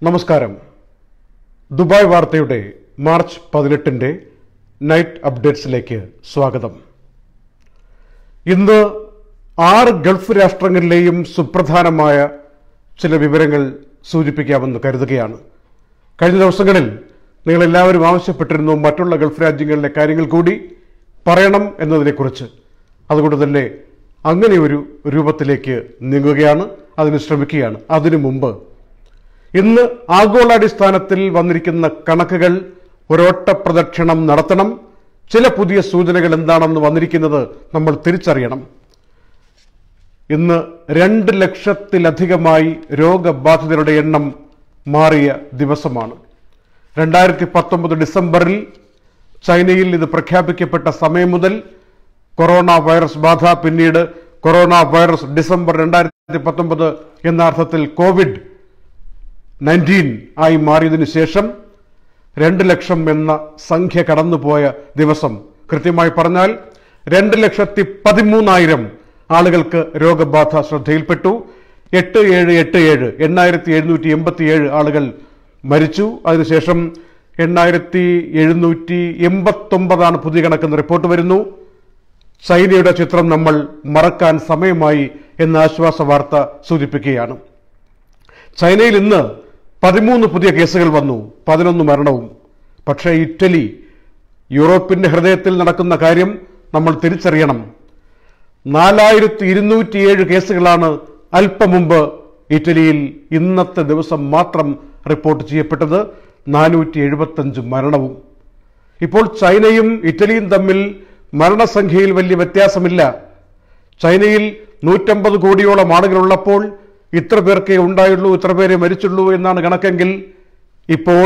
നമസ്കാരം ദുബായ് വാർത്തയുടെ March പതിനെട്ടിൻ്റെ night അപ്ഡേറ്റ്സിലേക്ക് സ്വാഗതം ഇന്ന് ആറ് ഗൾഫ് രാഷ്ട്രങ്ങളിലെയും സുപ്രധാനമായ ചില വിവരങ്ങൾ സൂചിപ്പിക്കാമെന്ന് കരുതുകയാണ് കഴിഞ്ഞ ദിവസങ്ങളിൽ നിങ്ങളെല്ലാവരും ആവശ്യപ്പെട്ടിരുന്നു മറ്റുള്ള ഗൾഫ് രാജ്യങ്ങളിലെ കാര്യങ്ങൾ കൂടി പറയണം എന്നതിനെക്കുറിച്ച് അതുകൊണ്ട് തന്നെ അങ്ങനെ ഒരു രൂപത്തിലേക്ക് നീങ്ങുകയാണ് അതിന് ശ്രമിക്കുകയാണ് അതിനു മുമ്പ് ഇന്ന് ആഗോളാടിസ്ഥാനത്തിൽ വന്നിരിക്കുന്ന കണക്കുകൾ ഒരൊറ്റ പ്രദക്ഷിണം നടത്തണം ചില പുതിയ സൂചനകൾ എന്താണെന്ന് വന്നിരിക്കുന്നത് നമ്മൾ തിരിച്ചറിയണം ഇന്ന് രണ്ട് ലക്ഷത്തിലധികമായി രോഗബാധിതരുടെ എണ്ണം മാറിയ ദിവസമാണ് രണ്ടായിരത്തി പത്തൊമ്പത് ഡിസംബറിൽ ചൈനയിൽ ഇത് പ്രഖ്യാപിക്കപ്പെട്ട സമയം മുതൽ കൊറോണ വൈറസ് ബാധ പിന്നീട് കൊറോണ വൈറസ് ഡിസംബർ രണ്ടായിരത്തി പത്തൊമ്പത് എന്ന അർത്ഥത്തിൽ കോവിഡ് നയൻറ്റീൻ ആയി മാറിയതിനു ശേഷം രണ്ട് ലക്ഷം എന്ന സംഖ്യ കടന്നുപോയ ദിവസം കൃത്യമായി പറഞ്ഞാൽ രണ്ട് ലക്ഷത്തി പതിമൂന്നായിരം ആളുകൾക്ക് രോഗബാധ ശ്രദ്ധയിൽപ്പെട്ടു എട്ട് ഏഴ് എട്ട് ഏഴ് എണ്ണായിരത്തി എഴുന്നൂറ്റി എൺപത്തി ഏഴ് ആളുകൾ മരിച്ചു അതിനുശേഷം എണ്ണായിരത്തി എഴുന്നൂറ്റി എൺപത്തൊമ്പതാണ് പുതിയ കണക്കെന്ന് റിപ്പോർട്ട് വരുന്നു ചൈനയുടെ ചിത്രം നമ്മൾ മറക്കാൻ സമയമായി എന്ന ആശ്വാസ വാർത്ത സൂചിപ്പിക്കുകയാണ് ചൈനയിൽ ഇന്ന് പതിമൂന്ന് പുതിയ കേസുകൾ വന്നു പതിനൊന്ന് മരണവും പക്ഷേ ഇറ്റലി യൂറോപ്പിന്റെ ഹൃദയത്തിൽ നടക്കുന്ന കാര്യം നമ്മൾ തിരിച്ചറിയണം നാലായിരത്തി ഇരുന്നൂറ്റിയേഴ് കേസുകളാണ് അല്പം മുമ്പ് ഇറ്റലിയിൽ ഇന്നത്തെ ദിവസം മാത്രം റിപ്പോർട്ട് ചെയ്യപ്പെട്ടത് നാനൂറ്റി എഴുപത്തഞ്ച് മരണവും ഇപ്പോൾ ചൈനയും ഇറ്റലിയും തമ്മിൽ മരണസംഖ്യയിൽ വലിയ വ്യത്യാസമില്ല ചൈനയിൽ നൂറ്റമ്പത് കോടിയോളം ആളുകളുള്ളപ്പോൾ ഇത്ര പേർക്കേ ഉണ്ടായുള്ളൂ ഇത്ര പേരെ മരിച്ചുള്ളൂ എന്നാണ് കണക്കെങ്കിൽ ഇപ്പോൾ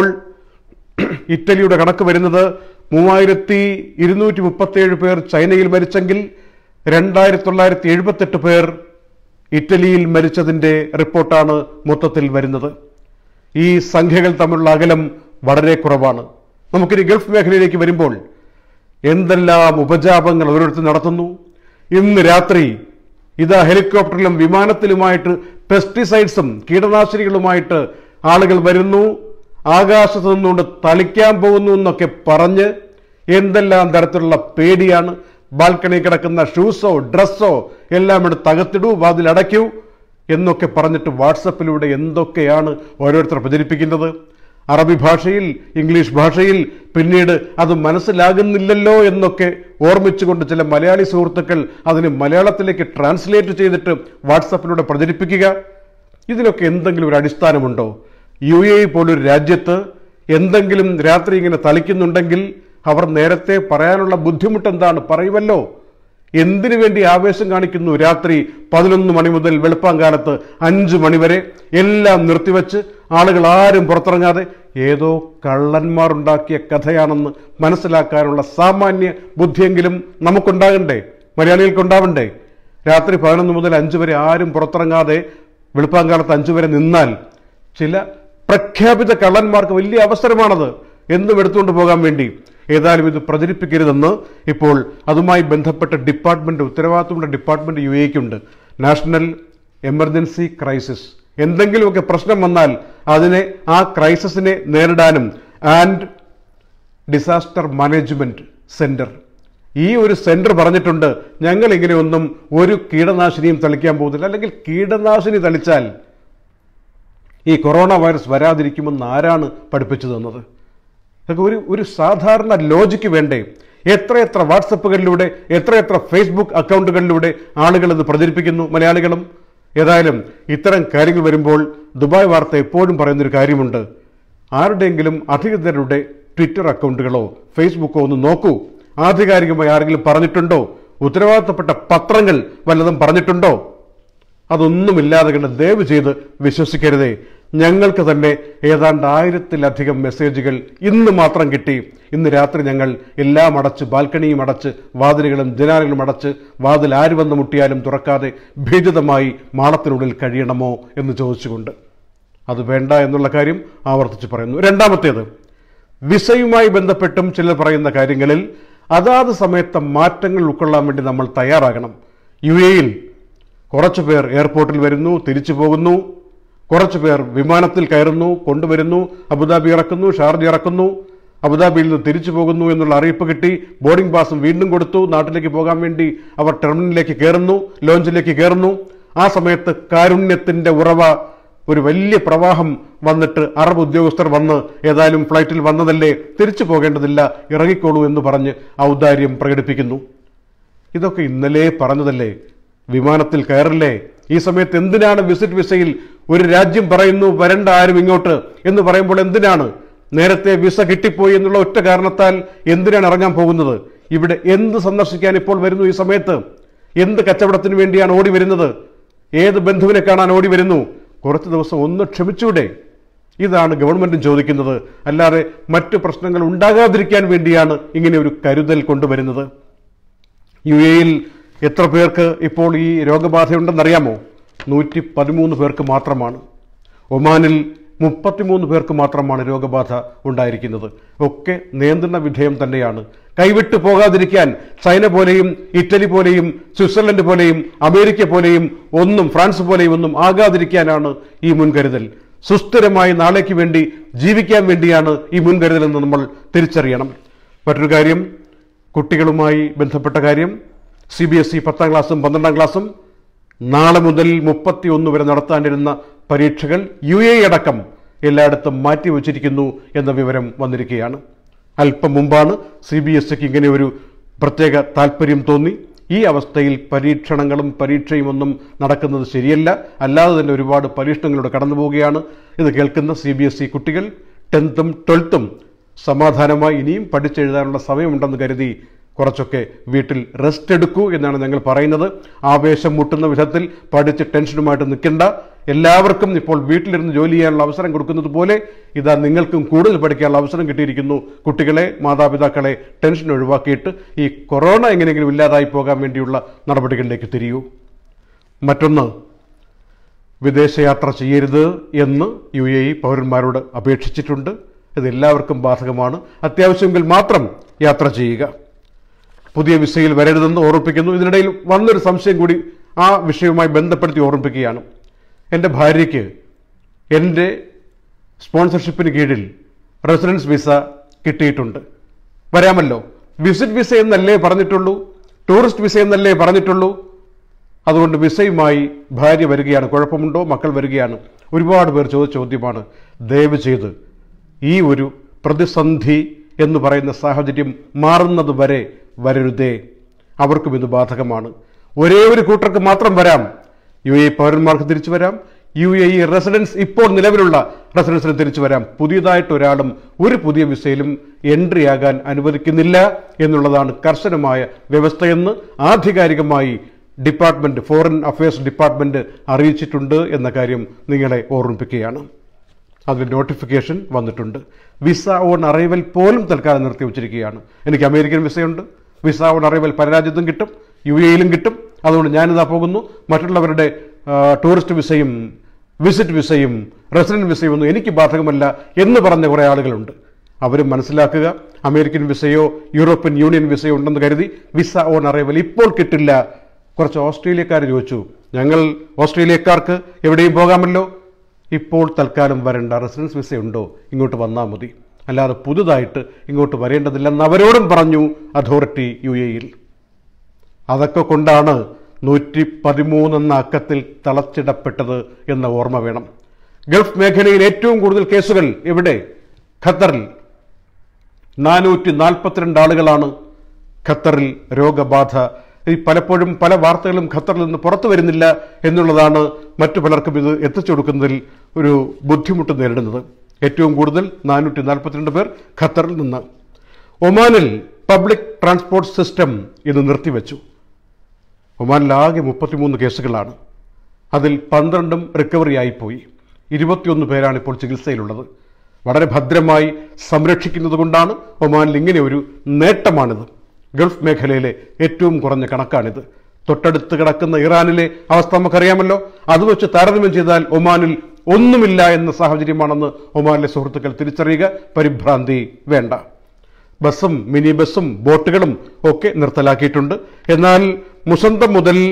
ഇറ്റലിയുടെ കണക്ക് വരുന്നത് മൂവായിരത്തി ഇരുന്നൂറ്റി മുപ്പത്തേഴ് പേർ ചൈനയിൽ മരിച്ചെങ്കിൽ രണ്ടായിരത്തി തൊള്ളായിരത്തി എഴുപത്തെട്ട് പേർ ഇറ്റലിയിൽ മരിച്ചതിൻ്റെ റിപ്പോർട്ടാണ് മൊത്തത്തിൽ വരുന്നത് ഈ സംഖ്യകൾ തമ്മിലുള്ള അകലം വളരെ കുറവാണ് നമുക്കിനി ഗൾഫ് മേഖലയിലേക്ക് വരുമ്പോൾ എന്തെല്ലാം ഉപജാപങ്ങൾ ഓരോരുത്തർ നടത്തുന്നു ഇന്ന് രാത്രി ഇതാ ഹെലികോപ്റ്ററിലും വിമാനത്തിലുമായിട്ട് പെസ്റ്റിസൈഡ്സും കീടനാശിനികളുമായിട്ട് ആളുകൾ വരുന്നു ആകാശത്ത് നിന്നുകൊണ്ട് തളിക്കാൻ പോകുന്നു എന്നൊക്കെ പറഞ്ഞ് എന്തെല്ലാം തരത്തിലുള്ള പേടിയാണ് ബാൽക്കണി കിടക്കുന്ന ഷൂസോ ഡ്രസ്സോ എല്ലാം എടുത്ത് അകത്തിടൂ വാതിലടയ്ക്കൂ എന്നൊക്കെ പറഞ്ഞിട്ട് വാട്സപ്പിലൂടെ എന്തൊക്കെയാണ് ഓരോരുത്തർ പ്രചരിപ്പിക്കുന്നത് അറബി ഭാഷയിൽ ഇംഗ്ലീഷ് ഭാഷയിൽ പിന്നീട് അത് മനസ്സിലാകുന്നില്ലല്ലോ എന്നൊക്കെ ഓർമ്മിച്ചുകൊണ്ട് ചില മലയാളി സുഹൃത്തുക്കൾ അതിന് മലയാളത്തിലേക്ക് ട്രാൻസ്ലേറ്റ് ചെയ്തിട്ട് വാട്സപ്പിലൂടെ പ്രചരിപ്പിക്കുക ഇതിനൊക്കെ എന്തെങ്കിലും ഒരു അടിസ്ഥാനമുണ്ടോ യു എ പോലൊരു രാജ്യത്ത് എന്തെങ്കിലും രാത്രി ഇങ്ങനെ തളിക്കുന്നുണ്ടെങ്കിൽ അവർ നേരത്തെ പറയാനുള്ള ബുദ്ധിമുട്ട് എന്താണ് പറയുമല്ലോ എന്തിനു വേണ്ടി ആവേശം കാണിക്കുന്നു രാത്രി പതിനൊന്ന് മണി മുതൽ വെളുപ്പാങ്കാലത്ത് അഞ്ചു മണിവരെ എല്ലാം നിർത്തിവെച്ച് ആളുകൾ ആരും പുറത്തിറങ്ങാതെ ഏതോ കള്ളന്മാർ ഉണ്ടാക്കിയ കഥയാണെന്ന് മനസ്സിലാക്കാനുള്ള സാമാന്യ ബുദ്ധിയെങ്കിലും നമുക്കുണ്ടാകണ്ടേ മലയാളികൾക്കുണ്ടാവണ്ടേ രാത്രി പതിനൊന്ന് മുതൽ അഞ്ചു വരെ ആരും പുറത്തിറങ്ങാതെ വെളുപ്പാങ്കാലത്ത് അഞ്ചു വരെ നിന്നാൽ ചില പ്രഖ്യാപിത കള്ളന്മാർക്ക് വലിയ അവസരമാണത് എന്നും എടുത്തുകൊണ്ട് പോകാൻ വേണ്ടി ഏതായാലും ഇത് പ്രചരിപ്പിക്കരുതെന്ന് ഇപ്പോൾ അതുമായി ബന്ധപ്പെട്ട ഡിപ്പാർട്ട്മെന്റ് ഉത്തരവാദിത്തമുള്ള ഡിപ്പാർട്ട്മെന്റ് യു എക്കുണ്ട് നാഷണൽ എമർജൻസി ക്രൈസിസ് എന്തെങ്കിലുമൊക്കെ പ്രശ്നം വന്നാൽ അതിനെ ആ ക്രൈസിസിനെ നേരിടാനും ആൻഡ് ഡിസാസ്റ്റർ മാനേജ്മെന്റ് സെന്റർ ഈ ഒരു സെന്റർ പറഞ്ഞിട്ടുണ്ട് ഞങ്ങൾ ഇങ്ങനെയൊന്നും ഒരു കീടനാശിനിയും തളിക്കാൻ പോകുന്നില്ല അല്ലെങ്കിൽ കീടനാശിനി തളിച്ചാൽ ഈ കൊറോണ വൈറസ് വരാതിരിക്കുമെന്ന് ആരാണ് പഠിപ്പിച്ചു തന്നത് ഇതൊക്കെ ഒരു ഒരു സാധാരണ ലോജിക്ക് വേണ്ടേ എത്രയെത്ര വാട്സപ്പുകളിലൂടെ എത്രയെത്ര ഫേസ്ബുക്ക് അക്കൗണ്ടുകളിലൂടെ ആളുകൾ ഇത് പ്രചരിപ്പിക്കുന്നു മലയാളികളും ഏതായാലും ഇത്തരം കാര്യങ്ങൾ വരുമ്പോൾ ദുബായ് വാർത്ത എപ്പോഴും പറയുന്നൊരു കാര്യമുണ്ട് ആരുടെയെങ്കിലും അധികൃതരുടെ ട്വിറ്റർ അക്കൗണ്ടുകളോ ഫേസ്ബുക്കോ ഒന്ന് നോക്കൂ ആധികാരികമായി ആരെങ്കിലും പറഞ്ഞിട്ടുണ്ടോ ഉത്തരവാദിത്തപ്പെട്ട പത്രങ്ങൾ വല്ലതും പറഞ്ഞിട്ടുണ്ടോ അതൊന്നുമില്ലാതെ കണ്ട് ദയവ് ചെയ്ത് വിശ്വസിക്കരുതേ ഞങ്ങൾക്ക് തന്നെ ഏതാണ്ട് ആയിരത്തിലധികം മെസ്സേജുകൾ ഇന്ന് മാത്രം കിട്ടി ഇന്ന് രാത്രി ഞങ്ങൾ എല്ലാം അടച്ച് ബാൽക്കണിയും അടച്ച് വാതിലുകളും ജനാലുകളും അടച്ച് വാതിൽ ആര് വന്ന് മുട്ടിയാലും തുറക്കാതെ ഭീതിതമായി മാളത്തിനുള്ളിൽ കഴിയണമോ എന്ന് ചോദിച്ചുകൊണ്ട് അത് വേണ്ട എന്നുള്ള കാര്യം ആവർത്തിച്ച് പറയുന്നു രണ്ടാമത്തേത് വിസയുമായി ബന്ധപ്പെട്ടും ചിലർ പറയുന്ന കാര്യങ്ങളിൽ അതാത് സമയത്തെ മാറ്റങ്ങൾ ഉൾക്കൊള്ളാൻ വേണ്ടി നമ്മൾ തയ്യാറാകണം യു എയിൽ കുറച്ചു പേർ എയർപോർട്ടിൽ വരുന്നു തിരിച്ചു പോകുന്നു കുറച്ചു പേർ വിമാനത്തിൽ കയറുന്നു കൊണ്ടുവരുന്നു അബുദാബി ഇറക്കുന്നു ഷാർജ ഇറക്കുന്നു അബുദാബിയിൽ നിന്ന് തിരിച്ചു പോകുന്നു എന്നുള്ള അറിയിപ്പ് കിട്ടി ബോർഡിംഗ് പാസും വീണ്ടും കൊടുത്തു നാട്ടിലേക്ക് പോകാൻ വേണ്ടി അവർ ടെർമിനലിലേക്ക് കയറുന്നു ലോഞ്ചിലേക്ക് കയറുന്നു ആ സമയത്ത് കാരുണ്യത്തിന്റെ ഉറവ ഒരു വലിയ പ്രവാഹം വന്നിട്ട് അറബ് ഉദ്യോഗസ്ഥർ വന്ന് ഏതായാലും ഫ്ലൈറ്റിൽ വന്നതല്ലേ തിരിച്ചു പോകേണ്ടതില്ല ഇറങ്ങിക്കോളൂ എന്ന് പറഞ്ഞ് ഔദാര്യം പ്രകടിപ്പിക്കുന്നു ഇതൊക്കെ ഇന്നലെ പറഞ്ഞതല്ലേ വിമാനത്തിൽ കയറില്ലേ ഈ സമയത്ത് എന്തിനാണ് വിസിറ്റ് വിസയിൽ ഒരു രാജ്യം പറയുന്നു വരണ്ട ആരും ഇങ്ങോട്ട് എന്ന് പറയുമ്പോൾ എന്തിനാണ് നേരത്തെ വിസ കിട്ടിപ്പോയി എന്നുള്ള ഒറ്റ കാരണത്താൽ എന്തിനാണ് ഇറങ്ങാൻ പോകുന്നത് ഇവിടെ എന്ത് സന്ദർശിക്കാൻ ഇപ്പോൾ വരുന്നു ഈ സമയത്ത് എന്ത് കച്ചവടത്തിന് വേണ്ടിയാണ് ഓടി വരുന്നത് ഏത് ബന്ധുവിനെ കാണാൻ ഓടി വരുന്നു കുറച്ച് ദിവസം ഒന്ന് ക്ഷമിച്ചൂടെ ഇതാണ് ഗവൺമെന്റും ചോദിക്കുന്നത് അല്ലാതെ മറ്റു പ്രശ്നങ്ങൾ ഉണ്ടാകാതിരിക്കാൻ വേണ്ടിയാണ് ഇങ്ങനെ ഒരു കരുതൽ കൊണ്ടുവരുന്നത് യു എയിൽ എത്ര പേർക്ക് ഇപ്പോൾ ഈ രോഗബാധയുണ്ടെന്നറിയാമോ നൂറ്റി പതിമൂന്ന് പേർക്ക് മാത്രമാണ് ഒമാനിൽ മുപ്പത്തിമൂന്ന് പേർക്ക് മാത്രമാണ് രോഗബാധ ഉണ്ടായിരിക്കുന്നത് ഒക്കെ നിയന്ത്രണ വിധേയം തന്നെയാണ് കൈവിട്ടു പോകാതിരിക്കാൻ ചൈന പോലെയും ഇറ്റലി പോലെയും സ്വിറ്റ്സർലൻഡ് പോലെയും അമേരിക്ക പോലെയും ഒന്നും ഫ്രാൻസ് പോലെയും ഒന്നും ആകാതിരിക്കാനാണ് ഈ മുൻകരുതൽ സുസ്ഥിരമായി നാളേക്ക് വേണ്ടി ജീവിക്കാൻ വേണ്ടിയാണ് ഈ മുൻകരുതൽ എന്ന് നമ്മൾ തിരിച്ചറിയണം മറ്റൊരു കാര്യം കുട്ടികളുമായി ബന്ധപ്പെട്ട കാര്യം സി ബി എസ് ഇ പത്താം ക്ലാസ്സും പന്ത്രണ്ടാം ക്ലാസ്സും നാളെ മുതൽ മുപ്പത്തി ഒന്ന് വരെ നടത്താനിരുന്ന പരീക്ഷകൾ യു എ അടക്കം എല്ലായിടത്തും മാറ്റിവെച്ചിരിക്കുന്നു എന്ന വിവരം വന്നിരിക്കുകയാണ് അല്പം മുമ്പാണ് സി ബി എസ് സിക്ക് ഇങ്ങനെ ഒരു പ്രത്യേക താല്പര്യം തോന്നി ഈ അവസ്ഥയിൽ പരീക്ഷണങ്ങളും പരീക്ഷയും ഒന്നും നടക്കുന്നത് ശരിയല്ല അല്ലാതെ തന്നെ ഒരുപാട് പരീക്ഷണങ്ങളിലൂടെ കടന്നു പോവുകയാണ് ഇത് കേൾക്കുന്ന സി ബി എസ് ഇ കുട്ടികൾ ടെൻത്തും ട്വൽത്തും സമാധാനമായി ഇനിയും പഠിച്ചെഴുതാനുള്ള സമയമുണ്ടെന്ന് കരുതി കുറച്ചൊക്കെ വീട്ടിൽ റെസ്റ്റ് എടുക്കൂ എന്നാണ് ഞങ്ങൾ പറയുന്നത് ആവേശം മുട്ടുന്ന വിധത്തിൽ പഠിച്ച് ടെൻഷനുമായിട്ട് നിൽക്കേണ്ട എല്ലാവർക്കും ഇപ്പോൾ വീട്ടിലിരുന്ന് ജോലി ചെയ്യാനുള്ള അവസരം കൊടുക്കുന്നത് പോലെ ഇതാ നിങ്ങൾക്കും കൂടുതൽ പഠിക്കാനുള്ള അവസരം കിട്ടിയിരിക്കുന്നു കുട്ടികളെ മാതാപിതാക്കളെ ടെൻഷൻ ഒഴിവാക്കിയിട്ട് ഈ കൊറോണ എങ്ങനെയെങ്കിലും ഇല്ലാതായി പോകാൻ വേണ്ടിയുള്ള നടപടികളിലേക്ക് തിരിയൂ മറ്റൊന്ന് വിദേശയാത്ര ചെയ്യരുത് എന്ന് യു എ ഇ പൗരന്മാരോട് അപേക്ഷിച്ചിട്ടുണ്ട് ഇത് എല്ലാവർക്കും ബാധകമാണ് അത്യാവശ്യമെങ്കിൽ മാത്രം യാത്ര ചെയ്യുക പുതിയ വിസയിൽ വരരുതെന്ന് ഓർമ്മിപ്പിക്കുന്നു ഇതിനിടയിൽ വന്നൊരു സംശയം കൂടി ആ വിഷയവുമായി ബന്ധപ്പെടുത്തി ഓർമ്മിപ്പിക്കുകയാണ് എൻ്റെ ഭാര്യയ്ക്ക് എൻ്റെ സ്പോൺസർഷിപ്പിന് കീഴിൽ റെസിഡൻസ് വിസ കിട്ടിയിട്ടുണ്ട് വരാമല്ലോ വിസിറ്റ് വിസ എന്നല്ലേ പറഞ്ഞിട്ടുള്ളൂ ടൂറിസ്റ്റ് വിസ എന്നല്ലേ പറഞ്ഞിട്ടുള്ളൂ അതുകൊണ്ട് വിസയുമായി ഭാര്യ വരികയാണ് കുഴപ്പമുണ്ടോ മക്കൾ വരികയാണ് ഒരുപാട് പേർ ചോദിച്ച ചോദ്യമാണ് ദയവ് ചെയ്ത് ഈ ഒരു പ്രതിസന്ധി എന്ന് പറയുന്ന സാഹചര്യം മാറുന്നത് വരെ വരരുതേ അവർക്കും ഇത് ബാധകമാണ് ഒരേ ഒരു കൂട്ടർക്ക് മാത്രം വരാം യു എ പൗരന്മാർക്ക് തിരിച്ചു വരാം യു എ ഇ റെസിഡൻസ് ഇപ്പോൾ നിലവിലുള്ള റെസിഡൻസിന് തിരിച്ചു വരാം പുതിയതായിട്ട് ഒരാളും ഒരു പുതിയ വിസയിലും എൻട്രി ആകാൻ അനുവദിക്കുന്നില്ല എന്നുള്ളതാണ് കർശനമായ വ്യവസ്ഥയെന്ന് ആധികാരികമായി ഡിപ്പാർട്ട്മെന്റ് ഫോറിൻ അഫയേഴ്സ് ഡിപ്പാർട്ട്മെന്റ് അറിയിച്ചിട്ടുണ്ട് എന്ന കാര്യം നിങ്ങളെ ഓർമ്മിപ്പിക്കുകയാണ് അതിന് നോട്ടിഫിക്കേഷൻ വന്നിട്ടുണ്ട് വിസ ഓൺ അറൈവൽ പോലും തൽക്കാലം നിർത്തി വച്ചിരിക്കുകയാണ് എനിക്ക് അമേരിക്കൻ വിസയുണ്ട് വിസ ഓൺ അറൈവൽ പല രാജ്യത്തും കിട്ടും യു എയിലും കിട്ടും അതുകൊണ്ട് ഞാനിതാ പോകുന്നു മറ്റുള്ളവരുടെ ആ, ടൂറിസ്റ്റ് വിസയും വിസിറ്റ് വിസയും റെസിഡന്റ് വിസയും ഒന്നും എനിക്ക് ബാധകമല്ല എന്ന് പറഞ്ഞ കുറേ ആളുകളുണ്ട് അവരും മനസ്സിലാക്കുക അമേരിക്കൻ വിസയോ യൂറോപ്യൻ യൂണിയൻ വിസയോ ഉണ്ടെന്ന് കരുതി വിസ ഓൺ അറൈവൽ ഇപ്പോൾ കിട്ടില്ല കുറച്ച് ഓസ്ട്രേലിയക്കാർ ചോദിച്ചു ഞങ്ങൾ ഓസ്ട്രേലിയക്കാർക്ക് എവിടെയും പോകാമല്ലോ ഇപ്പോൾ തൽക്കാലം വരേണ്ട റെസിഡൻസ് വിസ ഉണ്ടോ ഇങ്ങോട്ട് വന്നാൽ മതി അല്ലാതെ പുതുതായിട്ട് ഇങ്ങോട്ട് വരേണ്ടതില്ലെന്ന് അവരോടും പറഞ്ഞു അതോറിറ്റി യു എയിൽ അതൊക്കെ കൊണ്ടാണ് നൂറ്റി പതിമൂന്നെന്ന അക്കത്തിൽ തളച്ചിടപ്പെട്ടത് എന്ന ഓർമ്മ വേണം ഗൾഫ് മേഖലയിൽ ഏറ്റവും കൂടുതൽ കേസുകൾ എവിടെ ഖത്തറിൽ നാനൂറ്റി നാൽപ്പത്തിരണ്ട് ആളുകളാണ് ഖത്തറിൽ രോഗബാധ ഈ പലപ്പോഴും പല വാർത്തകളും ഖത്തറിൽ നിന്ന് പുറത്തു വരുന്നില്ല എന്നുള്ളതാണ് മറ്റു പലർക്കും ഇത് എത്തിച്ചു കൊടുക്കുന്നതിൽ ഒരു ബുദ്ധിമുട്ട് നേരിടുന്നത് ഏറ്റവും കൂടുതൽ നാനൂറ്റി നാൽപ്പത്തിരണ്ട് പേർ ഖത്തറിൽ നിന്ന് ഒമാനിൽ പബ്ലിക് ട്രാൻസ്പോർട്ട് സിസ്റ്റം ഇന്ന് നിർത്തിവെച്ചു ഒമാനിലാകെ മുപ്പത്തിമൂന്ന് കേസുകളാണ് അതിൽ പന്ത്രണ്ടും റിക്കവറി ആയിപ്പോയി ഇരുപത്തിയൊന്ന് പേരാണ് ഇപ്പോൾ ചികിത്സയിലുള്ളത് വളരെ ഭദ്രമായി സംരക്ഷിക്കുന്നത് കൊണ്ടാണ് ഒമാനിൽ ഇങ്ങനെ ഒരു നേട്ടമാണിത് ഗൾഫ് മേഖലയിലെ ഏറ്റവും കുറഞ്ഞ കണക്കാണിത് തൊട്ടടുത്ത് കിടക്കുന്ന ഇറാനിലെ അവസ്ഥ നമുക്കറിയാമല്ലോ അത് വെച്ച് താരതമ്യം ചെയ്താൽ ഒമാനിൽ ഒന്നുമില്ല എന്ന സാഹചര്യമാണെന്ന് ഒമാനിലെ സുഹൃത്തുക്കൾ തിരിച്ചറിയുക പരിഭ്രാന്തി വേണ്ട ബസ്സും മിനി ബസ്സും ബോട്ടുകളും ഒക്കെ നിർത്തലാക്കിയിട്ടുണ്ട് എന്നാൽ മുസന്തം മുതൽ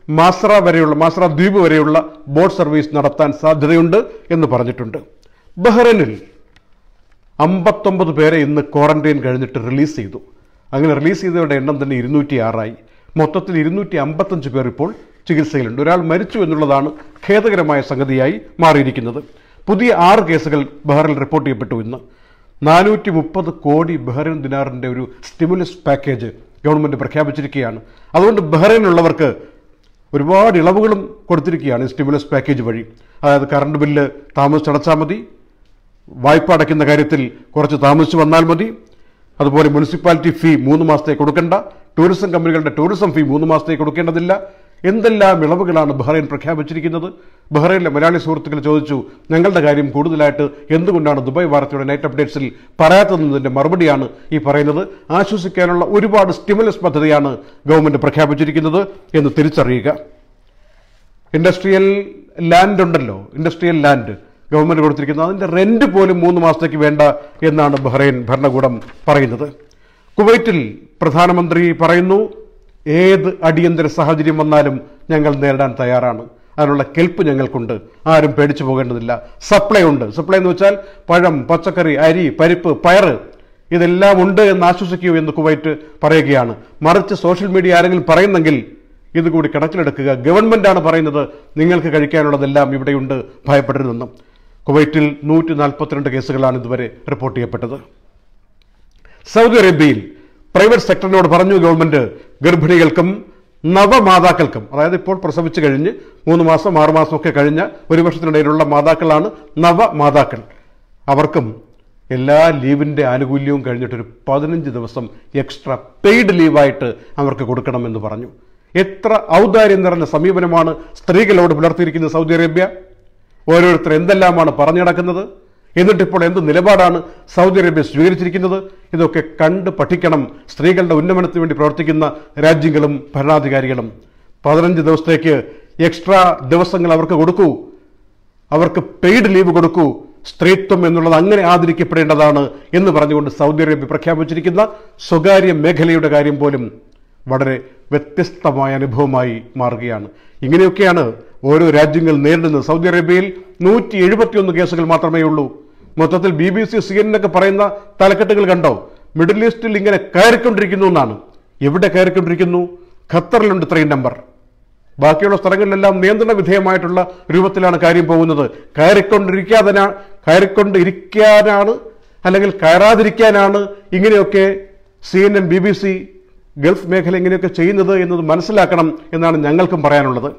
മാസ്ര വരെയുള്ള മാസ്ര ദ്വീപ് വരെയുള്ള ബോട്ട് സർവീസ് നടത്താൻ സാധ്യതയുണ്ട് എന്ന് പറഞ്ഞിട്ടുണ്ട് ബഹ്റൈനിൽ അമ്പത്തൊമ്പത് പേരെ ഇന്ന് ക്വാറന്റൈൻ കഴിഞ്ഞിട്ട് റിലീസ് ചെയ്തു അങ്ങനെ റിലീസ് ചെയ്തവരുടെ എണ്ണം തന്നെ ഇരുന്നൂറ്റി ആറായി മൊത്തത്തിൽ ഇരുന്നൂറ്റി അമ്പത്തഞ്ച് പേർ ഇപ്പോൾ ചികിത്സയിലുണ്ട് ഒരാൾ മരിച്ചു എന്നുള്ളതാണ് ഖേദകരമായ സംഗതിയായി മാറിയിരിക്കുന്നത് പുതിയ ആറ് കേസുകൾ ബഹ്റിൽ റിപ്പോർട്ട് ചെയ്യപ്പെട്ടു ഇന്ന് നാനൂറ്റി മുപ്പത് കോടി ബഹ്റൈൻ ദിനാറിന്റെ ഒരു സ്റ്റിമുലസ് പാക്കേജ് ഗവൺമെന്റ് പ്രഖ്യാപിച്ചിരിക്കുകയാണ് അതുകൊണ്ട് ബഹ്റൈനിലുള്ളവർക്ക് ഒരുപാട് ഇളവുകളും കൊടുത്തിരിക്കുകയാണ് ഈ സ്റ്റിമുലസ് പാക്കേജ് വഴി അതായത് കറണ്ട് ബില്ല് താമസിച്ചടച്ചാൽ മതി വായ്പ അടയ്ക്കുന്ന കാര്യത്തിൽ കുറച്ച് താമസിച്ച് വന്നാൽ മതി അതുപോലെ മുനിസിപ്പാലിറ്റി ഫീ മൂന്ന് മാസത്തേക്ക് കൊടുക്കേണ്ട ടൂറിസം കമ്പനികളുടെ ടൂറിസം ഫീ മൂന്ന് മാസത്തേക്ക് കൊടുക്കേണ്ടതില്ല എന്തെല്ലാം ഇളവുകളാണ് ബഹ്റൈൻ പ്രഖ്യാപിച്ചിരിക്കുന്നത് ബഹ്റൈനിലെ മലയാളി സുഹൃത്തുക്കൾ ചോദിച്ചു ഞങ്ങളുടെ കാര്യം കൂടുതലായിട്ട് എന്തുകൊണ്ടാണ് ദുബായ് വാർത്തയുടെ നൈറ്റ് അപ്ഡേറ്റ്സിൽ പറയാത്തതെന്നതിന്റെ മറുപടിയാണ് ഈ പറയുന്നത് ആശ്വസിക്കാനുള്ള ഒരുപാട് സ്റ്റിമുലസ് പദ്ധതിയാണ് ഗവൺമെന്റ് പ്രഖ്യാപിച്ചിരിക്കുന്നത് എന്ന് തിരിച്ചറിയുക ഇൻഡസ്ട്രിയൽ ലാൻഡ് ഉണ്ടല്ലോ ഇൻഡസ്ട്രിയൽ ലാൻഡ് ഗവൺമെന്റ് കൊടുത്തിരിക്കുന്നത് അതിന്റെ റെന്റ് പോലും മൂന്ന് മാസത്തേക്ക് വേണ്ട എന്നാണ് ബഹ്റൈൻ ഭരണകൂടം പറയുന്നത് കുവൈറ്റിൽ പ്രധാനമന്ത്രി പറയുന്നു ഏത് അടിയന്തര സാഹചര്യം വന്നാലും ഞങ്ങൾ നേരിടാൻ തയ്യാറാണ് അതിനുള്ള കെൽപ്പ് ഞങ്ങൾക്കുണ്ട് ആരും പേടിച്ചു പോകേണ്ടതില്ല സപ്ലൈ ഉണ്ട് സപ്ലൈ എന്ന് വെച്ചാൽ പഴം പച്ചക്കറി അരി പരിപ്പ് പയറ് ഇതെല്ലാം ഉണ്ട് എന്ന് ആശ്വസിക്കൂ എന്ന് കുവൈറ്റ് പറയുകയാണ് മറിച്ച് സോഷ്യൽ മീഡിയ ആരെങ്കിലും പറയുന്നെങ്കിൽ ഇതുകൂടി കണക്കിലെടുക്കുക ഗവൺമെന്റാണ് പറയുന്നത് നിങ്ങൾക്ക് കഴിക്കാനുള്ളതെല്ലാം ഇവിടെയുണ്ട് ഭയപ്പെടരുതെന്നും കുവൈറ്റിൽ നൂറ്റി നാൽപ്പത്തിരണ്ട് കേസുകളാണ് ഇതുവരെ റിപ്പോർട്ട് ചെയ്യപ്പെട്ടത് സൗദി അറേബ്യയിൽ പ്രൈവറ്റ് സെക്ടറിനോട് പറഞ്ഞു ഗവൺമെന്റ് ഗർഭിണികൾക്കും നവമാതാക്കൾക്കും അതായത് ഇപ്പോൾ പ്രസവിച്ചു കഴിഞ്ഞ് മൂന്ന് മാസം ആറ് മാസം ഒക്കെ കഴിഞ്ഞ ഒരു വർഷത്തിനിടയിലുള്ള മാതാക്കളാണ് നവമാതാക്കൾ അവർക്കും എല്ലാ ലീവിന്റെ ആനുകൂല്യവും കഴിഞ്ഞിട്ടൊരു പതിനഞ്ച് ദിവസം എക്സ്ട്രാ പെയ്ഡ് ലീവായിട്ട് അവർക്ക് കൊടുക്കണമെന്ന് പറഞ്ഞു എത്ര ഔദാര്യം നിറഞ്ഞ സമീപനമാണ് സ്ത്രീകളോട് പുലർത്തിയിരിക്കുന്നത് സൗദി അറേബ്യ ഓരോരുത്തർ എന്തെല്ലാമാണ് പറഞ്ഞു നടക്കുന്നത് എന്നിട്ടിപ്പോൾ എന്ത് നിലപാടാണ് സൗദി അറേബ്യ സ്വീകരിച്ചിരിക്കുന്നത് ഇതൊക്കെ കണ്ട് പഠിക്കണം സ്ത്രീകളുടെ ഉന്നമനത്തിന് വേണ്ടി പ്രവർത്തിക്കുന്ന രാജ്യങ്ങളും ഭരണാധികാരികളും പതിനഞ്ച് ദിവസത്തേക്ക് എക്സ്ട്രാ ദിവസങ്ങൾ അവർക്ക് കൊടുക്കൂ അവർക്ക് പെയ്ഡ് ലീവ് കൊടുക്കൂ സ്ത്രീത്വം എന്നുള്ളത് അങ്ങനെ ആദരിക്കപ്പെടേണ്ടതാണ് എന്ന് പറഞ്ഞുകൊണ്ട് സൗദി അറേബ്യ പ്രഖ്യാപിച്ചിരിക്കുന്ന സ്വകാര്യ മേഖലയുടെ കാര്യം പോലും വളരെ വ്യത്യസ്തമായ അനുഭവമായി മാറുകയാണ് ഇങ്ങനെയൊക്കെയാണ് ഓരോ രാജ്യങ്ങൾ നേരിടുന്നത് സൗദി അറേബ്യയിൽ നൂറ്റി എഴുപത്തിയൊന്ന് കേസുകൾ മാത്രമേ ഉള്ളൂ മൊത്തത്തിൽ ബി ബി സി സി എന്നൊക്കെ പറയുന്ന തലക്കെട്ടുകൾ കണ്ടോ മിഡിൽ ഈസ്റ്റിൽ ഇങ്ങനെ കയറിക്കൊണ്ടിരിക്കുന്നു എന്നാണ് എവിടെ കയറിക്കൊണ്ടിരിക്കുന്നു ഖത്തറിലുണ്ട് ഇത്രയും നമ്പർ ബാക്കിയുള്ള സ്ഥലങ്ങളിലെല്ലാം നിയന്ത്രണ വിധേയമായിട്ടുള്ള രൂപത്തിലാണ് കാര്യം പോകുന്നത് കയറിക്കൊണ്ടിരിക്കാതെ കയറിക്കൊണ്ടിരിക്കാനാണ് അല്ലെങ്കിൽ കയറാതിരിക്കാനാണ് ഇങ്ങനെയൊക്കെ C N N B B C Gulf മേഖല ഇങ്ങനെയൊക്കെ ചെയ്യുന്നത് എന്നത് മനസ്സിലാക്കണം എന്നാണ് ഞങ്ങൾക്കും പറയാനുള്ളത്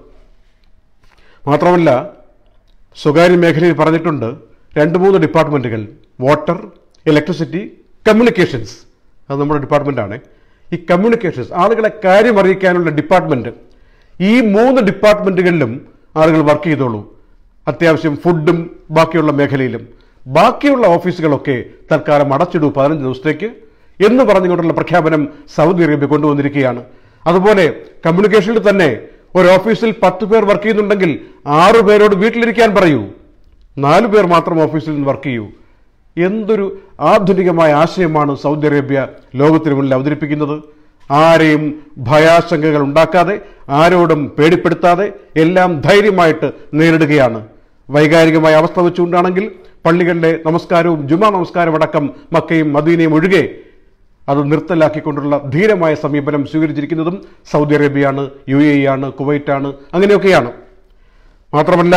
മാത്രമല്ല സ്വകാര്യ മേഖലയിൽ പറഞ്ഞിട്ടുണ്ട് രണ്ട് മൂന്ന് ഡിപ്പാർട്ട്മെന്റുകൾ വാട്ടർ ഇലക്ട്രിസിറ്റി കമ്മ്യൂണിക്കേഷൻസ് അത് നമ്മുടെ ഡിപ്പാർട്ട്മെന്റാണ് ഈ കമ്മ്യൂണിക്കേഷൻസ് ആളുകളെ കാര്യം അറിയിക്കാനുള്ള ഡിപ്പാർട്ട്മെന്റ് ഈ മൂന്ന് ഡിപ്പാർട്ട്മെന്റുകളിലും ആളുകൾ വർക്ക് ചെയ്തോളൂ അത്യാവശ്യം ഫുഡും ബാക്കിയുള്ള മേഖലയിലും ബാക്കിയുള്ള ഓഫീസുകളൊക്കെ തൽക്കാലം അടച്ചിടൂ പതിനഞ്ച് ദിവസത്തേക്ക് എന്ന് പറഞ്ഞുകൊണ്ടുള്ള പ്രഖ്യാപനം സൗദി അറേബ്യ കൊണ്ടുവന്നിരിക്കുകയാണ് അതുപോലെ കമ്മ്യൂണിക്കേഷനിൽ തന്നെ ഒരു ഓഫീസിൽ പത്ത് പേർ വർക്ക് ചെയ്യുന്നുണ്ടെങ്കിൽ ആറു പേരോട് വീട്ടിലിരിക്കാൻ പറയൂ നാലു പേർ മാത്രം ഓഫീസിൽ നിന്ന് വർക്ക് ചെയ്യൂ എന്തൊരു ആധുനികമായ ആശയമാണ് സൗദി അറേബ്യ ലോകത്തിന് മുന്നിൽ അവതരിപ്പിക്കുന്നത് ആരെയും ഭയാശങ്കകൾ ഉണ്ടാക്കാതെ ആരോടും പേടിപ്പെടുത്താതെ എല്ലാം ധൈര്യമായിട്ട് നേരിടുകയാണ് വൈകാരികമായ അവസ്ഥ വെച്ചുകൊണ്ടാണെങ്കിൽ പള്ളികളിലെ നമസ്കാരവും ജുമാ നമസ്കാരം അടക്കം മക്കയും മദീനയും ഒഴികെ അത് നിർത്തലാക്കിക്കൊണ്ടുള്ള ധീരമായ സമീപനം സ്വീകരിച്ചിരിക്കുന്നതും സൗദി അറേബ്യയാണ് യു എ ആണ് കുവൈറ്റാണ് അങ്ങനെയൊക്കെയാണ് മാത്രമല്ല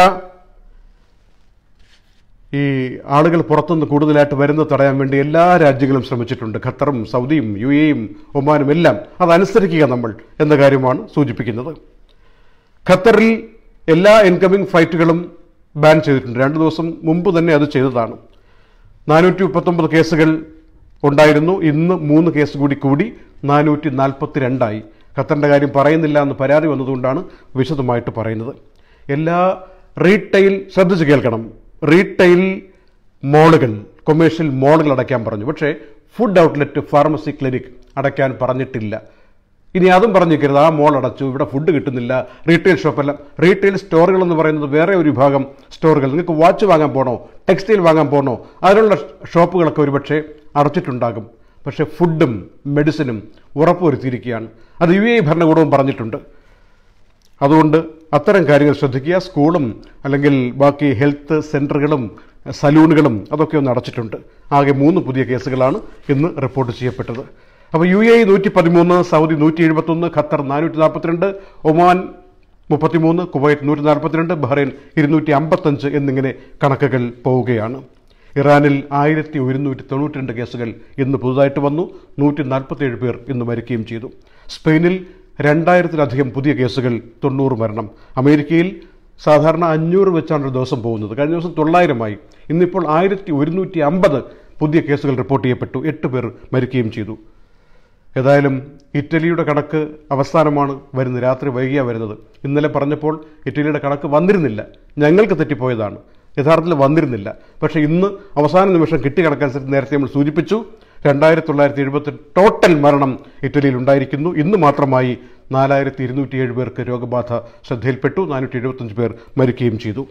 ഈ ആളുകൾ പുറത്തുനിന്ന് കൂടുതലായിട്ട് വരുന്നത് തടയാൻ വേണ്ടി എല്ലാ രാജ്യങ്ങളും ശ്രമിച്ചിട്ടുണ്ട് ഖത്തറും സൗദിയും യു എയും ഒമാനും എല്ലാം അതനുസരിക്കുക നമ്മൾ എന്ന കാര്യമാണ് സൂചിപ്പിക്കുന്നത് ഖത്തറിൽ എല്ലാ ഇൻകമിംഗ് ഫ്ലൈറ്റുകളും ബാൻ ചെയ്തിട്ടുണ്ട് രണ്ട് ദിവസം മുമ്പ് തന്നെ അത് ചെയ്തതാണ് നാനൂറ്റി മുപ്പത്തൊമ്പത് കേസുകൾ ഉണ്ടായിരുന്നു ഇന്ന് മൂന്ന് കേസ് കൂടി കൂടി നാനൂറ്റി നാൽപ്പത്തി രണ്ടായി ഖത്തറിൻ്റെ കാര്യം പറയുന്നില്ല എന്ന് പരാതി വന്നതുകൊണ്ടാണ് വിശദമായിട്ട് പറയുന്നത് എല്ലാ റീറ്റെയിൽ ശ്രദ്ധിച്ച് കേൾക്കണം റീറ്റെയിൽ മോളുകൾ കൊമേഴ്ഷ്യൽ മോളുകൾ അടയ്ക്കാൻ പറഞ്ഞു പക്ഷേ ഫുഡ് ഔട്ട്ലെറ്റ് ഫാർമസി ക്ലിനിക് അടയ്ക്കാൻ പറഞ്ഞിട്ടില്ല ഇനി അതും പറഞ്ഞിരിക്കരുത് ആ മോൾ അടച്ചു ഇവിടെ ഫുഡ് കിട്ടുന്നില്ല റീറ്റെയിൽ ഷോപ്പെല്ലാം റീറ്റെയിൽ സ്റ്റോറുകൾ എന്ന് പറയുന്നത് വേറെ ഒരു വിഭാഗം സ്റ്റോറുകൾ നിങ്ങൾക്ക് വാച്ച് വാങ്ങാൻ പോകണോ ടെക്സ്റ്റൈൽ വാങ്ങാൻ പോകണോ അതിനുള്ള ഷോപ്പുകളൊക്കെ ഒരുപക്ഷെ അടച്ചിട്ടുണ്ടാകും പക്ഷേ ഫുഡും മെഡിസിനും ഉറപ്പുവരുത്തിയിരിക്കുകയാണ് അത് യു എ ഭരണകൂടവും പറഞ്ഞിട്ടുണ്ട് അതുകൊണ്ട് അത്തരം കാര്യങ്ങൾ ശ്രദ്ധിക്കുക സ്കൂളും അല്ലെങ്കിൽ ബാക്കി ഹെൽത്ത് സെൻ്ററുകളും സലൂണുകളും അതൊക്കെ ഒന്ന് അടച്ചിട്ടുണ്ട് ആകെ മൂന്ന് പുതിയ കേസുകളാണ് ഇന്ന് റിപ്പോർട്ട് ചെയ്യപ്പെട്ടത് അപ്പോൾ യു എ നൂറ്റി പതിമൂന്ന് സൗദി നൂറ്റി എഴുപത്തൊന്ന് ഖത്തർ നാനൂറ്റി നാൽപ്പത്തിരണ്ട് ഒമാൻ മുപ്പത്തിമൂന്ന് കുവൈറ്റ് നൂറ്റി നാൽപ്പത്തിരണ്ട് ബഹ്റൈൻ ഇരുന്നൂറ്റി അമ്പത്തഞ്ച് എന്നിങ്ങനെ കണക്കുകൾ പോവുകയാണ് ഇറാനിൽ ആയിരത്തി ഒരുന്നൂറ്റി തൊണ്ണൂറ്റിരണ്ട് കേസുകൾ ഇന്ന് പുതുതായിട്ട് വന്നു നൂറ്റി നാൽപ്പത്തേഴ് പേർ ഇന്ന് മരിക്കുകയും ചെയ്തു സ്പെയിനിൽ രണ്ടായിരത്തിലധികം പുതിയ കേസുകൾ തൊണ്ണൂറ് മരണം അമേരിക്കയിൽ സാധാരണ അഞ്ഞൂറ് വെച്ചാണ് ഒരു ദിവസം പോകുന്നത് കഴിഞ്ഞ ദിവസം തൊള്ളായിരമായി ഇന്നിപ്പോൾ ആയിരത്തി ഒരുന്നൂറ്റി അമ്പത് പുതിയ കേസുകൾ റിപ്പോർട്ട് ചെയ്യപ്പെട്ടു എട്ട് പേർ മരിക്കുകയും ചെയ്തു ഏതായാലും ഇറ്റലിയുടെ കണക്ക് അവസാനമാണ് വരുന്നത് രാത്രി വൈകിയാണ് വരുന്നത് ഇന്നലെ പറഞ്ഞപ്പോൾ ഇറ്റലിയുടെ കണക്ക് വന്നിരുന്നില്ല ഞങ്ങൾക്ക് തെറ്റിപ്പോയതാണ് യഥാർത്ഥത്തിൽ വന്നിരുന്നില്ല പക്ഷേ ഇന്ന് അവസാന നിമിഷം കിട്ടിയ കണക്കനുസരിച്ച് നേരത്തെ നമ്മൾ സൂചിപ്പിച്ചു രണ്ടായിരത്തി തൊള്ളായിരത്തി എഴുപത്തി ടോട്ടൽ മരണം ഇറ്റലിയിൽ ഉണ്ടായിരിക്കുന്നു ഇന്ന് മാത്രമായി നാലായിരത്തി ഇരുന്നൂറ്റി ഏഴ് പേർക്ക് രോഗബാധ ശ്രദ്ധയിൽപ്പെട്ടു നാനൂറ്റി എഴുപത്തഞ്ച് പേർ മരിക്കുകയും ചെയ്തു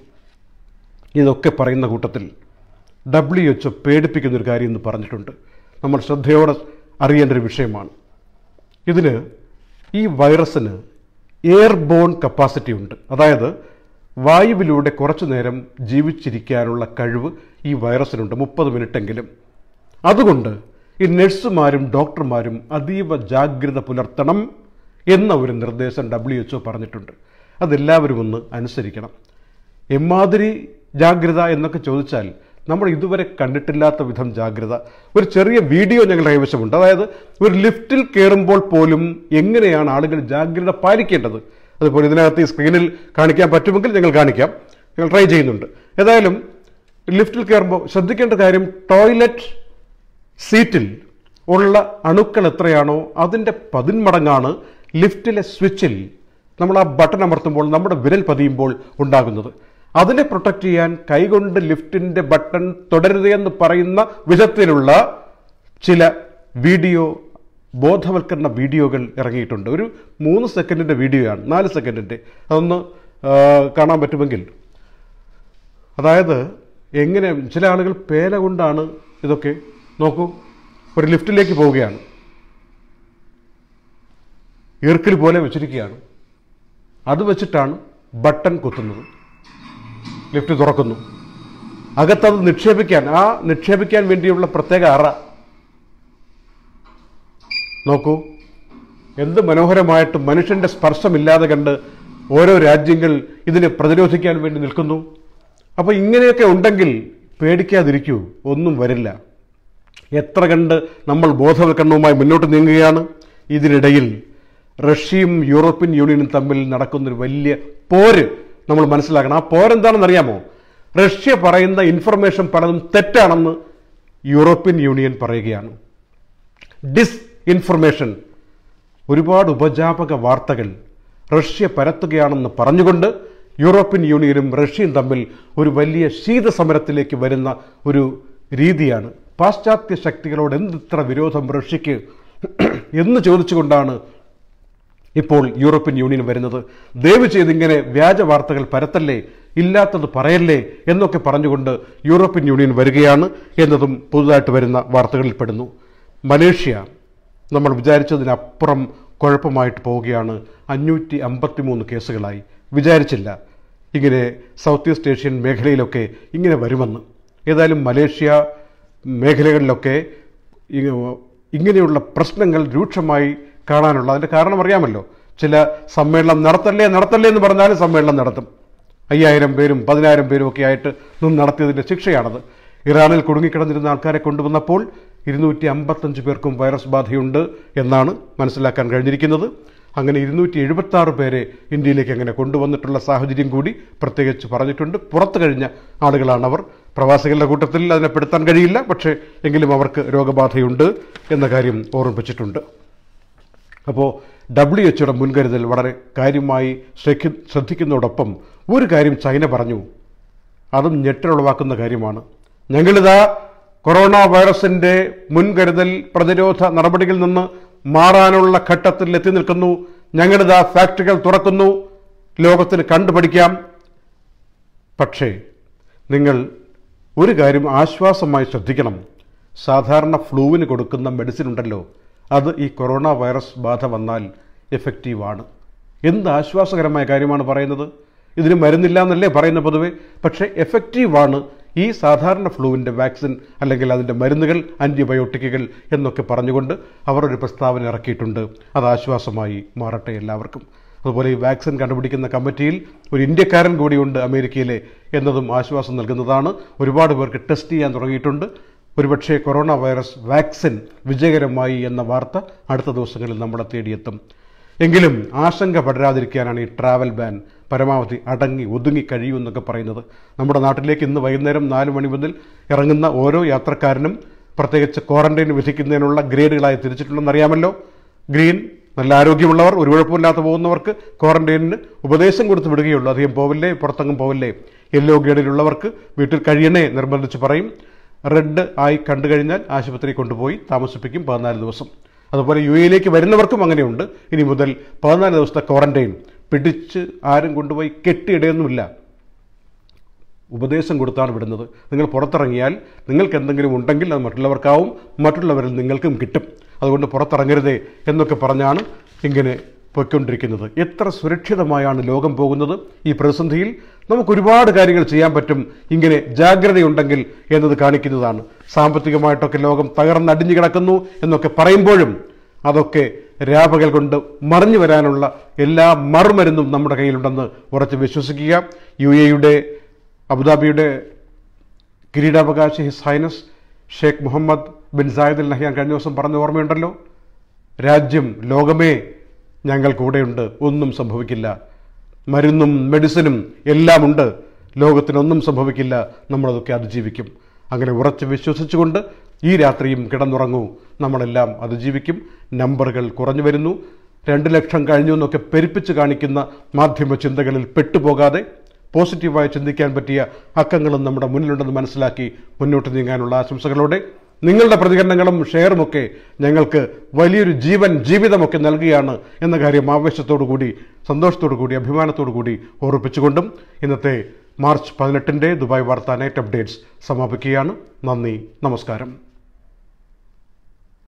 ഇതൊക്കെ പറയുന്ന കൂട്ടത്തിൽ ഡബ്ല്യു എച്ച് പേടിപ്പിക്കുന്ന ഒരു കാര്യം ഇന്ന് പറഞ്ഞിട്ടുണ്ട് നമ്മൾ ശ്രദ്ധയോടെ അറിയേണ്ട ഒരു വിഷയമാണ് ഇതിന് ഈ വൈറസിന് എയർബോൺ കപ്പാസിറ്റി ഉണ്ട് അതായത് വായുവിലൂടെ കുറച്ചു നേരം ജീവിച്ചിരിക്കാനുള്ള കഴിവ് ഈ വൈറസിനുണ്ട് മുപ്പത് മിനിറ്റെങ്കിലും അതുകൊണ്ട് ഈ നഴ്സുമാരും ഡോക്ടർമാരും അതീവ ജാഗ്രത പുലർത്തണം എന്ന ഒരു നിർദ്ദേശം ഡബ്ല്യു എച്ച് പറഞ്ഞിട്ടുണ്ട് അതെല്ലാവരും ഒന്ന് അനുസരിക്കണം എമ്മാതിരി ജാഗ്രത എന്നൊക്കെ ചോദിച്ചാൽ നമ്മൾ ഇതുവരെ കണ്ടിട്ടില്ലാത്ത വിധം ജാഗ്രത ഒരു ചെറിയ വീഡിയോ ഞങ്ങളുടെ കൈവശമുണ്ട് അതായത് ഒരു ലിഫ്റ്റിൽ കയറുമ്പോൾ പോലും എങ്ങനെയാണ് ആളുകൾ ജാഗ്രത പാലിക്കേണ്ടത് അതുപോലെ ഇതിനകത്ത് ഈ സ്ക്രീനിൽ കാണിക്കാൻ പറ്റുമെങ്കിൽ ഞങ്ങൾ കാണിക്കാം ഞങ്ങൾ ട്രൈ ചെയ്യുന്നുണ്ട് ഏതായാലും ലിഫ്റ്റിൽ കയറുമ്പോൾ ശ്രദ്ധിക്കേണ്ട കാര്യം ടോയ്ലറ്റ് സീറ്റിൽ ഉള്ള അണുക്കൾ എത്രയാണോ അതിൻ്റെ പതിന്മടങ്ങാണ് ലിഫ്റ്റിലെ സ്വിച്ചിൽ നമ്മൾ ആ ബട്ടൺ അമർത്തുമ്പോൾ നമ്മുടെ വിരൽ പതിയുമ്പോൾ ഉണ്ടാകുന്നത് അതിനെ പ്രൊട്ടക്റ്റ് ചെയ്യാൻ കൈകൊണ്ട് ലിഫ്റ്റിൻ്റെ ബട്ടൺ തുടരുത് എന്ന് പറയുന്ന വിധത്തിലുള്ള ചില വീഡിയോ ബോധവൽക്കരണ വീഡിയോകൾ ഇറങ്ങിയിട്ടുണ്ട് ഒരു മൂന്ന് സെക്കൻഡിൻ്റെ വീഡിയോയാണ് നാല് സെക്കൻഡിൻ്റെ അതൊന്ന് ആ, കാണാൻ പറ്റുമെങ്കിൽ അതായത് എങ്ങനെ ചില ആളുകൾ പേന കൊണ്ടാണ് ഇതൊക്കെ നോക്കൂ ഒരു ലിഫ്റ്റിലേക്ക് പോവുകയാണ് ഈർക്കിൽ പോലെ വെച്ചിരിക്കുകയാണ് അത് വെച്ചിട്ടാണ് ബട്ടൺ കുത്തുന്നത് ലിഫ്റ്റ് തുറക്കുന്നു അകത്തത് നിക്ഷേപിക്കാൻ ആ നിക്ഷേപിക്കാൻ വേണ്ടിയുള്ള പ്രത്യേക അറ നോക്കൂ എന്ത് മനോഹരമായിട്ട് മനുഷ്യന്റെ സ്പർശമില്ലാതെ കണ്ട് ഓരോ രാജ്യങ്ങൾ ഇതിനെ പ്രതിരോധിക്കാൻ വേണ്ടി നിൽക്കുന്നു അപ്പോൾ ഇങ്ങനെയൊക്കെ ഉണ്ടെങ്കിൽ പേടിക്കാതിരിക്കൂ ഒന്നും വരില്ല എത്ര കണ്ട് നമ്മൾ ബോധവൽക്കരണവുമായി മുന്നോട്ട് നീങ്ങുകയാണ് ഇതിനിടയിൽ റഷ്യയും യൂറോപ്യൻ യൂണിയനും തമ്മിൽ നടക്കുന്നൊരു വലിയ പോര് നമ്മൾ മനസ്സിലാക്കണം ആ പോരെന്താണെന്ന് അറിയാമോ റഷ്യ പറയുന്ന ഇൻഫർമേഷൻ പലതും തെറ്റാണെന്ന് യൂറോപ്യൻ യൂണിയൻ പറയുകയാണ് ഡിസ് ഇൻഫർമേഷൻ ഒരുപാട് ഉപജാപക വാർത്തകൾ റഷ്യ പരത്തുകയാണെന്ന് പറഞ്ഞുകൊണ്ട് യൂറോപ്യൻ യൂണിയനും റഷ്യയും തമ്മിൽ ഒരു വലിയ ശീതസമരത്തിലേക്ക് വരുന്ന ഒരു രീതിയാണ് പാശ്ചാത്യ ശക്തികളോട് എന്തിത്ര വിരോധം റഷ്യക്ക് എന്ന് ചോദിച്ചുകൊണ്ടാണ് ഇപ്പോൾ യൂറോപ്യൻ യൂണിയൻ വരുന്നത് ദയവ് ചെയ്ത് ഇങ്ങനെ വ്യാജ വാർത്തകൾ പരത്തല്ലേ ഇല്ലാത്തത് പറയല്ലേ എന്നൊക്കെ പറഞ്ഞുകൊണ്ട് യൂറോപ്യൻ യൂണിയൻ വരികയാണ് എന്നതും പുതുതായിട്ട് വരുന്ന വാർത്തകളിൽ പെടുന്നു മലേഷ്യ നമ്മൾ വിചാരിച്ചതിനപ്പുറം കുഴപ്പമായിട്ട് പോവുകയാണ് അഞ്ഞൂറ്റി അമ്പത്തി മൂന്ന് കേസുകളായി വിചാരിച്ചില്ല ഇങ്ങനെ സൗത്ത് ഈസ്റ്റ് ഏഷ്യൻ മേഖലയിലൊക്കെ ഇങ്ങനെ വരുമെന്ന് ഏതായാലും മലേഷ്യ മേഖലകളിലൊക്കെ ഇ- ഇങ്ങനെയുള്ള പ്രശ്നങ്ങൾ രൂക്ഷമായി കാണാനുള്ള അതിൻ്റെ കാരണം അറിയാമല്ലോ ചില സമ്മേളനം നടത്തല്ലേ നടത്തല്ലേ എന്ന് പറഞ്ഞാലും സമ്മേളനം നടത്തും അയ്യായിരം പേരും പതിനായിരം പേരും ഒക്കെ ആയിട്ട് നിന്ന് നടത്തിയതിൻ്റെ ശിക്ഷയാണത് ഇറാനിൽ കുടുങ്ങിക്കിടന്നിരുന്ന ആൾക്കാരെ കൊണ്ടുവന്നപ്പോൾ ഇരുന്നൂറ്റി അമ്പത്തഞ്ച് പേർക്കും വൈറസ് ബാധയുണ്ട് എന്നാണ് മനസ്സിലാക്കാൻ കഴിഞ്ഞിരിക്കുന്നത് അങ്ങനെ ഇരുന്നൂറ്റി എഴുപത്തി ആറ് പേരെ ഇന്ത്യയിലേക്ക് അങ്ങനെ കൊണ്ടുവന്നിട്ടുള്ള സാഹചര്യം കൂടി പ്രത്യേകിച്ച് പറഞ്ഞിട്ടുണ്ട് പുറത്തു കഴിഞ്ഞ ആളുകളാണവർ പ്രവാസികളുടെ കൂട്ടത്തിൽ അതിനെ പെടുത്താൻ കഴിയില്ല പക്ഷേ എങ്കിലും അവർക്ക് രോഗബാധയുണ്ട് എന്ന കാര്യം ഓർമ്മിപ്പിച്ചിട്ടുണ്ട് അപ്പോൾ ഡബ്ല്യു എച്ച്ഒയുടെ മുൻകരുതൽ വളരെ കാര്യമായി ശ്രദ്ധി- ശ്രദ്ധിക്കുന്നതോടൊപ്പം ഒരു കാര്യം ചൈന പറഞ്ഞു അതും ഞെട്ടലുളവാക്കുന്ന കാര്യമാണ് ഞങ്ങളിതാ കൊറോണ വൈറസിന്റെ മുൻകരുതൽ പ്രതിരോധ നടപടികളിൽ നിന്ന് മാറാനുള്ള ഘട്ടത്തിൽ എത്തി നിൽക്കുന്നു ഞങ്ങളിതാ ഫാക്ടറികൾ തുറക്കുന്നു ലോകത്തിന് കണ്ടുപഠിക്കാം പക്ഷേ നിങ്ങൾ ഒരു കാര്യം ആശ്വാസമായി ശ്രദ്ധിക്കണം സാധാരണ ഫ്ലൂവിന് കൊടുക്കുന്ന മെഡിസിൻ ഉണ്ടല്ലോ അത് ഈ കൊറോണ വൈറസ് ബാധ വന്നാൽ എഫക്റ്റീവാണ് എന്ത് ആശ്വാസകരമായ കാര്യമാണ് പറയുന്നത് ഇതിന് മരുന്നില്ല എന്നല്ലേ പറയുന്ന പൊതുവെ പക്ഷേ എഫക്റ്റീവാണ് ഈ സാധാരണ ഫ്ലൂവിൻ്റെ വാക്സിൻ അല്ലെങ്കിൽ അതിൻ്റെ മരുന്നുകൾ ആൻറ്റിബയോട്ടിക്കുകൾ എന്നൊക്കെ പറഞ്ഞുകൊണ്ട് അവർ ഒരു പ്രസ്താവന ഇറക്കിയിട്ടുണ്ട് അത് ആശ്വാസമായി മാറട്ടെ എല്ലാവർക്കും അതുപോലെ ഈ വാക്സിൻ കണ്ടുപിടിക്കുന്ന കമ്മിറ്റിയിൽ ഒരു ഇന്ത്യക്കാരൻ കൂടിയുണ്ട് അമേരിക്കയിലെ എന്നതും ആശ്വാസം നൽകുന്നതാണ് ഒരുപാട് പേർക്ക് ടെസ്റ്റ് ചെയ്യാൻ തുടങ്ങിയിട്ടുണ്ട് ഒരുപക്ഷേ കൊറോണ വൈറസ് വാക്സിൻ വിജയകരമായി എന്ന വാർത്ത അടുത്ത ദിവസങ്ങളിൽ നമ്മളെ തേടിയെത്തും എങ്കിലും ആശങ്ക പടരാതിരിക്കാനാണ് ഈ ട്രാവൽ ബാൻ പരമാവധി അടങ്ങി ഒതുങ്ങി കഴിയൂ എന്നൊക്കെ പറയുന്നത് നമ്മുടെ നാട്ടിലേക്ക് ഇന്ന് വൈകുന്നേരം നാല് മണി മുതൽ ഇറങ്ങുന്ന ഓരോ യാത്രക്കാരനും പ്രത്യേകിച്ച് ക്വാറന്റൈൻ വിധിക്കുന്നതിനുള്ള ഗ്രേഡുകളായി തിരിച്ചിട്ടുണ്ടെന്ന് അറിയാമല്ലോ ഗ്രീൻ നല്ല ആരോഗ്യമുള്ളവർ ഒരു കുഴപ്പമില്ലാത്ത പോകുന്നവർക്ക് ക്വാറന്റൈനിന് ഉപദേശം കൊടുത്ത് വിടുകയുള്ളൂ അധികം പോവില്ലേ പുറത്തെങ്ങും പോവില്ലേ യെല്ലോ ഗ്രേഡിലുള്ളവർക്ക് വീട്ടിൽ കഴിയണേ നിർബന്ധിച്ച് പറയും റെഡ് ആയി കണ്ടു കഴിഞ്ഞാൽ ആശുപത്രി കൊണ്ടുപോയി താമസിപ്പിക്കും പതിനാല് ദിവസം അതുപോലെ യു എയിലേക്ക് വരുന്നവർക്കും അങ്ങനെയുണ്ട് ഇനി മുതൽ പതിനാല് ദിവസത്തെ ക്വാറന്റൈൻ പിടിച്ച് ആരും കൊണ്ടുപോയി കെട്ടിയിടുകയൊന്നുമില്ല ഉപദേശം കൊടുത്താണ് വിടുന്നത് നിങ്ങൾ പുറത്തിറങ്ങിയാൽ നിങ്ങൾക്ക് എന്തെങ്കിലും ഉണ്ടെങ്കിൽ അത് മറ്റുള്ളവർക്കാവും മറ്റുള്ളവരിൽ നിങ്ങൾക്കും കിട്ടും അതുകൊണ്ട് പുറത്തിറങ്ങരുതേ എന്നൊക്കെ പറഞ്ഞാണ് ഇങ്ങനെ പൊയ്ക്കൊണ്ടിരിക്കുന്നത് എത്ര സുരക്ഷിതമായാണ് ലോകം പോകുന്നത് ഈ പ്രതിസന്ധിയിൽ നമുക്ക് ഒരുപാട് കാര്യങ്ങൾ ചെയ്യാൻ പറ്റും ഇങ്ങനെ ജാഗ്രതയുണ്ടെങ്കിൽ എന്നത് കാണിക്കുന്നതാണ് സാമ്പത്തികമായിട്ടൊക്കെ ലോകം തകർന്നടിഞ്ഞു കിടക്കുന്നു എന്നൊക്കെ പറയുമ്പോഴും അതൊക്കെ രാപകൽ കൊണ്ട് മറിഞ്ഞു വരാനുള്ള എല്ലാ മറുമരുന്നും നമ്മുടെ കയ്യിലുണ്ടെന്ന് ഉറച്ച് വിശ്വസിക്കുക യു എയുടെ അബുദാബിയുടെ കിരീടാവകാശി his highness Sheikh Mohammed bin Zayed Al Nahyan കഴിഞ്ഞ ദിവസം പറഞ്ഞ ഓർമ്മയുണ്ടല്ലോ രാജ്യം ലോകമേ ഞങ്ങൾ കൂടെയുണ്ട് ഒന്നും സംഭവിക്കില്ല മരുന്നും മെഡിസിനും എല്ലാം ഉണ്ട് ലോകത്തിനൊന്നും സംഭവിക്കില്ല നമ്മളതൊക്കെ അതിജീവിക്കും അങ്ങനെ ഉറച്ച് വിശ്വസിച്ചുകൊണ്ട് ഈ രാത്രിയും കിടന്നുറങ്ങൂ നമ്മളെല്ലാം അതിജീവിക്കും നമ്പറുകൾ കുറഞ്ഞു വരുന്നു രണ്ട് ലക്ഷം കഴിഞ്ഞു എന്നൊക്കെ പെരുപ്പിച്ച് കാണിക്കുന്ന മാധ്യമ ചിന്തകളിൽ പെട്ടുപോകാതെ പോസിറ്റീവായി ചിന്തിക്കാൻ പറ്റിയ അക്കങ്ങളും നമ്മുടെ മുന്നിലുണ്ടെന്ന് മനസ്സിലാക്കി മുന്നോട്ട് നീങ്ങാനുള്ള ആശംസകളോടെ നിങ്ങളുടെ പ്രതികരണങ്ങളും ഷെയറുമൊക്കെ ഞങ്ങൾക്ക് വലിയൊരു ജീവൻ ജീവിതമൊക്കെ നൽകുകയാണ് എന്ന കാര്യം ആവേശത്തോടു കൂടി സന്തോഷത്തോടു കൂടി അഭിമാനത്തോടു കൂടി ഓർപ്പിച്ചുകൊണ്ടും ഇന്നത്തെ മാർച്ച് പതിനെട്ടിൻ്റെ ദുബായ് വാർത്താ നൈറ്റ് അപ്ഡേറ്റ്സ് സമാപിക്കുകയാണ് നന്ദി നമസ്കാരം